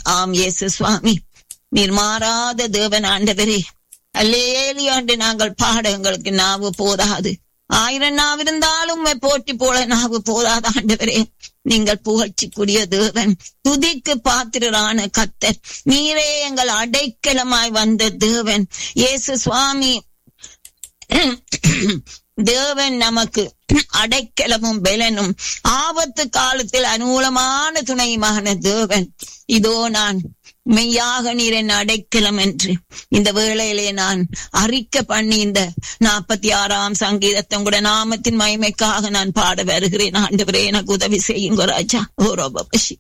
ஆம் இயேசு சுவாமி நீர் மாறாத தேவன் ஆண்டவரே அல்லேலியாண்டு நாங்கள் பாட எங்களுக்கு நாவு போதாது ஆயிரம் நாவிருந்தாலும் உம்மை போட்டி போல நாவு போதாது ஆண்டவரே நீங்கள் புகழ்ச்சிக்குரிய தேவன் துதிக்கு பாத்திரரான கத்தர் நீரே எங்கள் அடைக்கலமாய் வந்த தேவன் இயேசு சுவாமி தேவன் நமக்கு அடைக்கலமும் பெலனும் ஆபத்து காலத்தில் அனுகூலமான துணையுமான தேவன் இதோ நான் மெய்யாக நீர் என் அடைக்கலம் என்று இந்த வேளையிலே நான் அறிக்கை பண்ணி இந்த நாற்பத்தி ஆறாம் சங்கீதத்தை கூட நாமத்தின் மகிமைக்காக நான் பாட வருகிறேன் ஆண்டவரே எனக்கு உதவி செய்யுங்க ராஜா ஓ ரோபபஷி